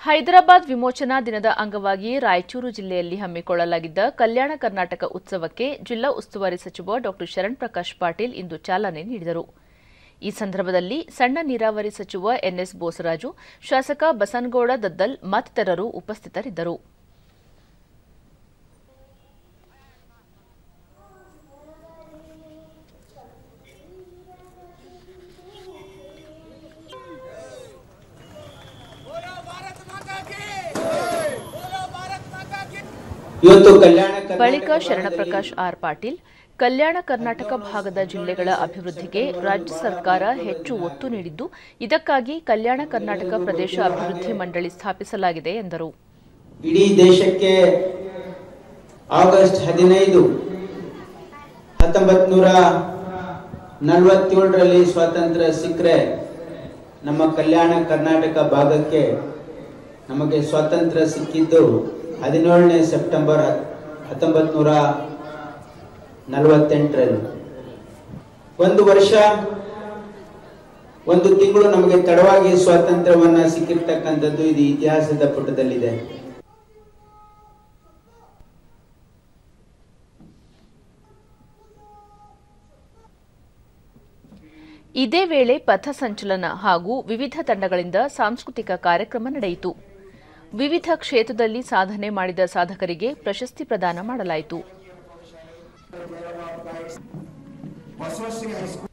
ಹೈದರಾಬಾದ್ ವಿಮೋಚನಾ ದಿನದ ಅಂಗವಾಗಿ ರಾಯಚೂರು ಜಿಲ್ಲೆಯಲ್ಲಿ ಹಮ್ಮಿಕೊಳ್ಳಲಾಗಿದ್ದ ಕಲ್ಯಾಣ ಕರ್ನಾಟಕ ಉತ್ಸವಕ್ಕೆ ಜಿಲ್ಲಾ ಉಸ್ತುವಾರಿ ಸಚಿವ ಡಾ ಶರಣ್ ಪ್ರಕಾಶ್ ಪಾಟೀಲ್ ಇಂದು ಚಾಲನೆ ನೀಡಿದರು ಈ ಸಂದರ್ಭದಲ್ಲಿ ಸಣ್ಣ ನೀರಾವರಿ ಸಚಿವ ಎನ್ಎಸ್ ಬೋಸರಾಜು ಶಾಸಕ ಬಸನಗೌಡ ದದ್ದಲ್ ಮತ್ತಿತರರು ಉಪಸ್ಥಿತರಿದ್ದರು ಇವತ್ತು ಕಲ್ಯಾಣ ಕರ್ನಾಟಕ ಬಳಿಕ ಶರಣಪ್ರಕಾಶ್ ಆರ್ ಪಾಟೀಲ್ ಕಲ್ಯಾಣ ಕರ್ನಾಟಕ ಭಾಗದ ಜಿಲ್ಲೆಗಳ ಅಭಿವೃದ್ಧಿಗೆ ರಾಜ್ಯ ಸರ್ಕಾರ ಹೆಚ್ಚು ಒತ್ತು ನೀಡಿದ್ದು ಇದಕ್ಕಾಗಿ ಕಲ್ಯಾಣ ಕರ್ನಾಟಕ ಪ್ರದೇಶ ಅಭಿವೃದ್ಧಿ ಮಂಡಳಿ ಸ್ಥಾಪಿಸಲಾಗಿದೆ ಎಂದರು ಇಡೀ ದೇಶಕ್ಕೆ ಆಗಸ್ಟ್ ಹದಿನೈದು ಹತ್ತೊಂಬತ್ ನೂರ ನಲವತ್ತೇಳರಲ್ಲಿ ಸ್ವಾತಂತ್ರ್ಯ ಸಿಕ್ಕರೆ ನಮ್ಮ ಕಲ್ಯಾಣ ಕರ್ನಾಟಕ ಭಾಗಕ್ಕೆ ನಮಗೆ ಸ್ವಾತಂತ್ರ್ಯ ಸಿಕ್ಕಿದ್ದು ಹದಿನೇಳನೇ ಸೆಪ್ಟೆಂಬರ್ ಹತ್ತೊಂಬತ್ ನೂರ ನಲವತ್ತೆಂಟರಲ್ಲಿ ಒಂದು ವರ್ಷ ಒಂದು ತಿಂಗಳು ನಮಗೆ ತಡವಾಗಿ ಸ್ವಾತಂತ್ರ್ಯವನ್ನ ಸಿಕ್ಕಿರ್ತಕ್ಕಂಥದ್ದು ಇದು ಇತಿಹಾಸದ ಪುಟದಲ್ಲಿದೆ ಇದೇ ವೇಳೆ ಪಥಸಂಚಲನ ಹಾಗೂ ವಿವಿಧ ತಂಡಗಳಿಂದ ಸಾಂಸ್ಕೃತಿಕ ಕಾರ್ಯಕ್ರಮ ನಡೆಯಿತು ವಿವಿಧ ಕ್ಷೇತ್ರದಲ್ಲಿ ಸಾಧನೆ ಮಾಡಿದ ಸಾಧಕರಿಗೆ ಪ್ರಶಸ್ತಿ ಪ್ರದಾನ ಮಾಡಲಾಯಿತು